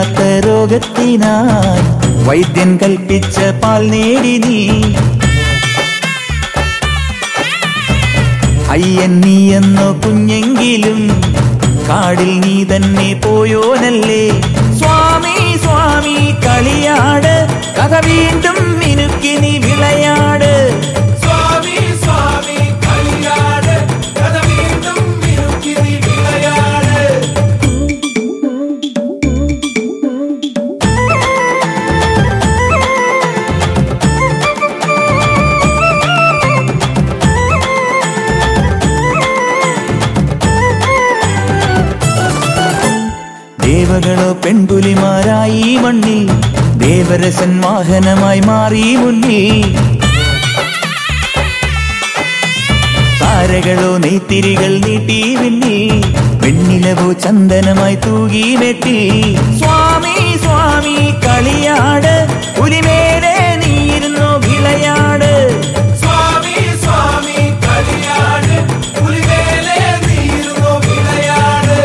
തീരാത്ത രോഗത്തിനായി വൈദ്യൻ കൽപ്പിച്ച പാൽ നേടി നീ അയ്യൻ നീ എന്നോ കുഞ്ഞെങ്കിലും കാടിൽ നീ തന്നെ പോയോനല്ലേ സ്വാമി സ്വാമി കളിയാട് കഥ വീണ്ടും മിനുക്കി നീ വിളയാട് സ്വാമി സ്വാമി കളിയാട് കഥ വീണ്ടും മിനുക്കി നീ വിളയാട് ദേവകളോ പെൺപുലിമാരായി മണ്ണിൽ ദേവരസൻ വാഹനമായി മാറി മുന്നിൽ താരകളോ നെയ്ത്തിരികൾ നീട്ടി വിണ്ണിൽ വെണ്ണിലവോ ചന്ദനമായി തൂകി വെട്ടി സ്വാമി സ്വാമി കളിയാട് പുലിമേലെ നീയിരുന്നോ വിളയാട് സ്വാമി സ്വാമി കളിയാട് പുലിവേലെ നീരുന്നോ വിളയാട്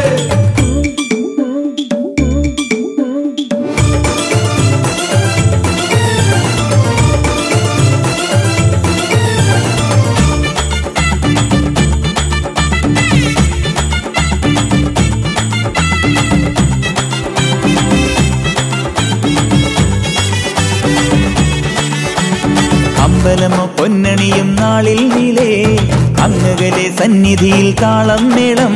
അമ്പലമോ പൊന്നണിയും നാളിൽ നിലേ അങ്ങകലെ സന്നിധിയിൽ താളം മേളം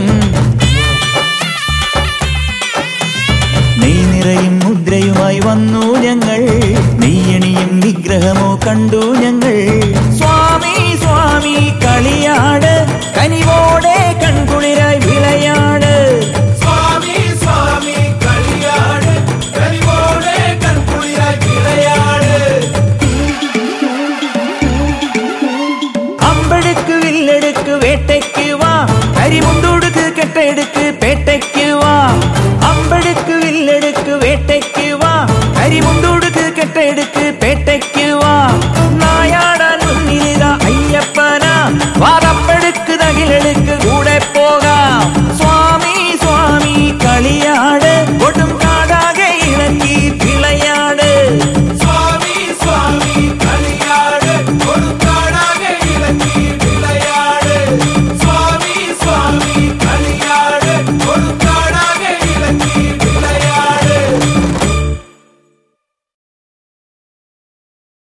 നെയ് നിറയും മുദ്രയുമായി വന്നു ഞങ്ങൾ നെയ്യണിയും വിഗ്രഹമോ കണ്ടു ഞങ്ങൾ സ്വാമി സ്വാമി കളിയാട് കനിവോടെ കൺകുളിരായി വിളയാട് സ്വാമി സ്വാമി കളിയാട് കനിവോടെ കൺകുളിരായി വിളയാട് അമ്പെടുക്ക് വില്ലെടുക്ക് വേട്ടയ്ക്ക്